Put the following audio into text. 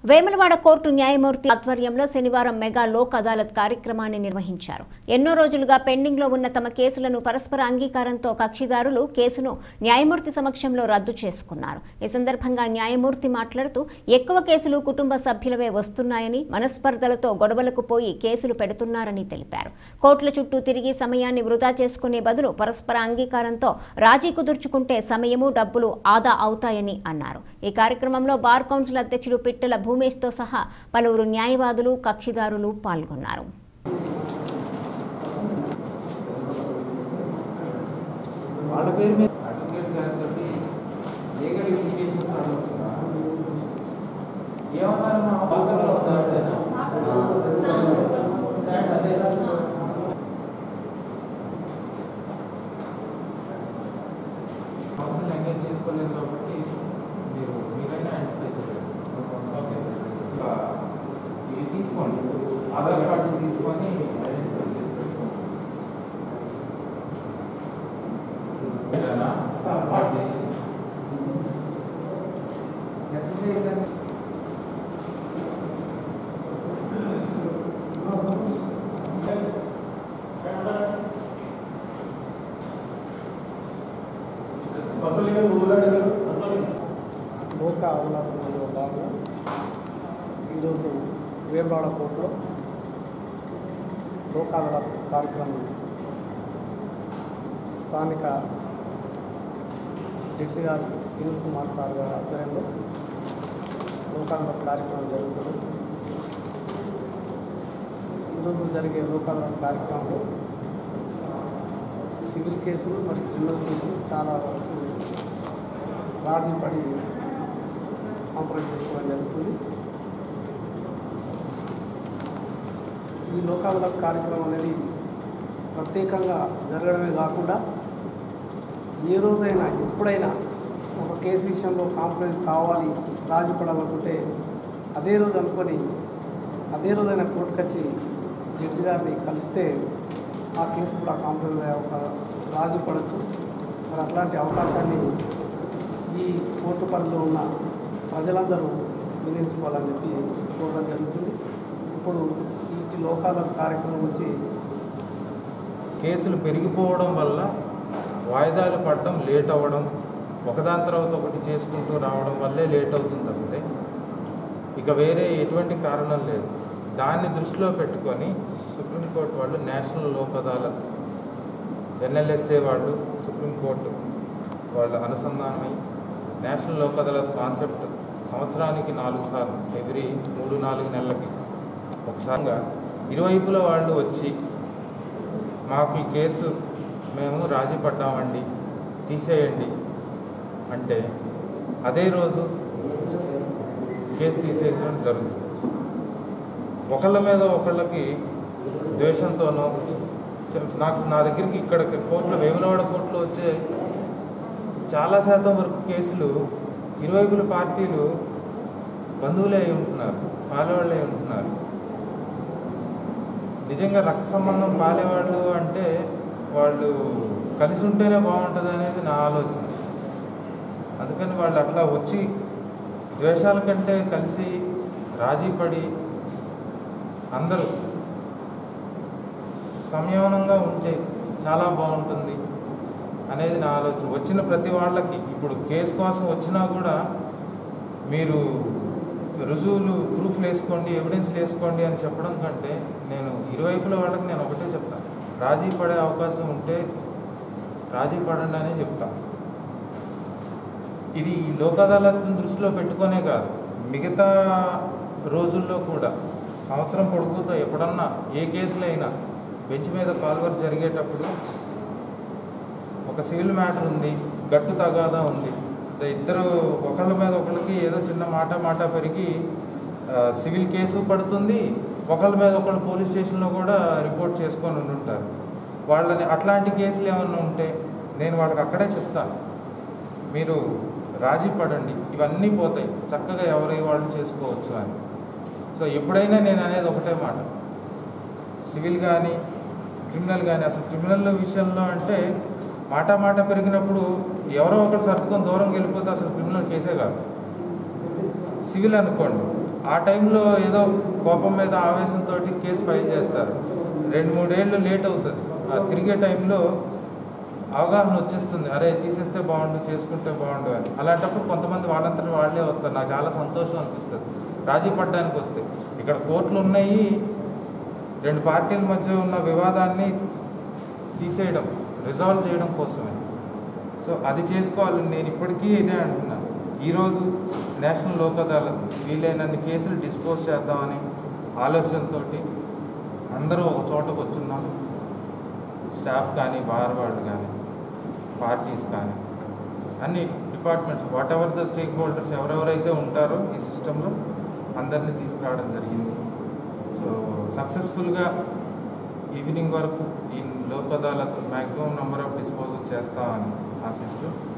Vemulawada court న్యాయమూర్తి ఆధ్వర్యంలో శనివారం మెగా లోక్ అదాలత్ కార్యక్రమాన్ని నిర్వహించారు ఎన్నో రోజులుగా పెండింగ్ లో ఉన్న తమ కేసులను పరస్పర అంగీకారంతో కక్షిదారులు కేసును న్యాయమూర్తి సమక్షంలో రద్దు చేసుకున్నారు ఈ సందర్భంగా న్యాయమూర్తి మాట్లాడుతూ ఎక్కువ కేసులు కుటుంబ సభ్యులవే వస్తున్నాయని మనస్పర్ధలతో గొడవలకు పోయి కేసులు పెడుతున్నారని తెలిపారు కోర్టుల చుట్టూ తిరిగి సమయాన్ని వృధా చేసుకునే బదులు పరస్పర అంగీకారంతో రాజీ కుదుర్చుకుంటే సమయము డబ్బులు ఆదా అవుతాయని అన్నారు ఈ కార్యక్రమంలో బార్ కౌన్సిల్ అధ్యక్షుడు పిట్టల భూమేష్తో సహా పలువురు న్యాయవాదులు కక్షిదారులు పాల్గొన్నారు వాళ్ళ పేరు మీద అడ్వకేట్ గారితో లీగల్ ఇన్విటేషన్స్ అడుగుతున్నా ఏమన్నారు మా పక్కన ఉందా కౌన్సిల్ ఎంగేజ్ చేసుకోలేదు కాబట్టి మీరు మీరైనా ఐడెంటిఫై చేయలేదు ఇంకా ఇది తీసుకోండి ఆధార్ కార్డు తీసుకొని ఐడెంటిఫై చేసుకోండి ఏదైనా సర్పాటు చేసి సర్టిఫికేట్ లోక అదాలత్లో భాగంగా ఈరోజు వేమరాడ కోర్టులో లోక అదాలత్ కార్యక్రమం స్థానిక జడ్జి గారు వినోద్ కుమార్ సార్ గారి ఆధ్వర్యంలో లోక అదాలత్ కార్యక్రమం జరుగుతుంది ఈరోజు జరిగే లోక అదాలత్ కార్యక్రమంలో సివిల్ కేసులు మరియు క్రిమినల్ కేసులు చాలా వరకు రాజీ పడి కాంప్రమైజ్ చేసుకోవడం జరుగుతుంది ఈ లోకాల కార్యక్రమం అనేది ప్రత్యేకంగా జరగడమే కాకుండా ఏ రోజైనా ఎప్పుడైనా ఒక కేసు విషయంలో కాంప్రమైజ్ కావాలి రాజీ పడాలనుకుంటే అదే రోజు అనుకొని అదే రోజైనా కోర్టుకు వచ్చి జడ్జి గారిని కలిస్తే ఆ కేసు కూడా కాంప్రమైజ్ అయ్యే ఒక రాజీ పడవచ్చు మరి అట్లాంటి అవకాశాన్ని ఈ కోర్టు పరిధిలో ఉన్న ప్రజలందరూ వినియోగించుకోవాలని చెప్పి కోరడం జరుగుతుంది ఇప్పుడు ఈ లోకాల కార్యక్రమం వచ్చి కేసులు పెరిగిపోవడం వల్ల వాయిదాలు పడడం లేట్ అవ్వడం ఒకదాని తర్వాత ఒకటి చేసుకుంటూ రావడం వల్లే లేట్ అవుతుంది తప్పితే ఇక వేరే ఎటువంటి కారణం లేదు దాన్ని దృష్టిలో పెట్టుకొని సుప్రీంకోర్టు వాళ్ళు నేషనల్ లోక్ అదాలత్ ఎన్ఎల్ఎస్ఏ వాళ్ళు సుప్రీంకోర్టు వాళ్ళ అనుసంధానమై నేషనల్ లోక్ అదాలత్ కాన్సెప్ట్ సంవత్సరానికి నాలుగు సార్లు ఎవ్రీ మూడు నాలుగు నెలలకి ఒకసారిగా ఇరువైపుల వాళ్ళు వచ్చి మాకు ఈ కేసు మేము రాజీ పడ్డామండి తీసేయండి అంటే అదే రోజు కేసు తీసేయడం జరుగుతుంది ఒకళ్ళ మీద ఒకళ్ళకి ద్వేషంతోనో చ- నాకు నా దగ్గరికి ఇక్కడ కోర్టులో వేములవాడ కోర్టులో వచ్చే చాలా శాతం వరకు కేసులు ఇరువైపుల పార్టీలు బంధువులే అయి ఉంటున్నారు పాలేవాళ్ళే అయి ఉంటున్నారు నిజంగా రక్త సంబంధం పాలేవాళ్ళు అంటే వాళ్ళు కలిసి ఉంటేనే బాగుంటుంది అనేది నా ఆలోచన అందుకని వాళ్ళు అట్లా వచ్చి ద్వేషాల కంటే కలిసి రాజీ పడి అందరూ సంయమనంగా ఉంటే చాలా బాగుంటుంది అనేది నా ఆలోచన వచ్చిన ప్రతి వాళ్ళకి ఇప్పుడు కేసు కోసం వచ్చినా కూడా మీరు రుజువులు ప్రూఫ్లు వేసుకోండి ఎవిడెన్స్లు వేసుకోండి అని చెప్పడం కంటే నేను ఇరువైపుల వాళ్ళకి నేను ఒకటే చెప్తాను రాజీ పడే అవకాశం ఉంటే రాజీ పడండి అనే చెప్తాను ఇది ఈ లోక్ అదాలత్ని దృష్టిలో పెట్టుకొనే కాదు మిగతా రోజుల్లో కూడా సంవత్సరం పొడుగుతో ఎప్పుడన్నా ఏ కేసులో అయినా బెంచ్ మీద కాల్వర్ జరిగేటప్పుడు ఒక సివిల్ మ్యాటర్ ఉంది గట్టు తగాదా ఉంది ద- ఇద్దరు ఒకళ్ళ మీద ఒకళ్ళకి ఏదో చిన్న మాట మాట పెరిగి ఆ, సివిల్ కేసు పడుతుంది ఒకళ్ళ మీద ఒకళ్ళు పోలీస్ స్టేషన్లో కూడా రిపోర్ట్ చేసుకొని ఉండుంటారు వాళ్ళని అట్లాంటి కేసులు ఏమన్నా ఉంటే నేను వాళ్ళకి అక్కడే చెప్తాను మీరు రాజీ పడండి ఇవన్నీ పోతాయి చక్కగా ఎవరి వాళ్ళు చేసుకోవచ్చు అని సో ఎప్పుడైనా నేను అనేది ఒకటే మాట సివిల్ కానీ క్రిమినల్ కానీ అసలు క్రిమినల్ విషయంలో అంటే మాట మాట పెరిగినప్పుడు ఎవరో ఒకరు సర్దుకొని దూరం వెళ్ళిపోతే అసలు క్రిమినల్ కేసే కాదు సివిల్ అనుకోండి ఆ టైంలో ఏదో కోపం మీద ఆవేశంతో కేసు ఫైల్ చేస్తారు రెండు మూడేళ్ళు లేట్ అవుతుంది ఆ తిరిగే టైంలో అవగాహన వచ్చేస్తుంది అరే తీసేస్తే బాగుండు చేసుకుంటే బాగుండు అని అలాంటప్పుడు కొంతమంది వాళ్ళంతటి వాళ్ళే వస్తారు నాకు చాలా సంతోషం అనిపిస్తుంది రాజీ పడడానికి వస్తే ఇక్కడ కోర్టులు ఉన్నాయి రెండు పార్టీల మధ్య ఉన్న వివాదాన్ని తీసేయడం రిజాల్వ్ చేయడం కోసమే సో అది చేసుకోవాలని నేను ఇప్పటికీ ఇదే అంటున్నాను ఈరోజు నేషనల్ లోక్ అదాలత్ వీలైనన్ని కేసులు డిస్పోజ్ చేద్దామని ఆలోచనతో అందరూ ఒక చోటకు వచ్చున్నాం స్టాఫ్ కానీ బార్ వాళ్ళు కానీ పార్టీస్ కానీ అన్ని departments whatever the stakeholders ఎవరెవరైతే ఉంటారో ఈ సిస్టంలో అందరినీ తీసుకురావడం జరిగింది సో సక్సెస్ఫుల్గా ఈవినింగ్ వరకు ఈ Lok Adalat maximum number of disposal చేస్తామని ఆశిస్తూ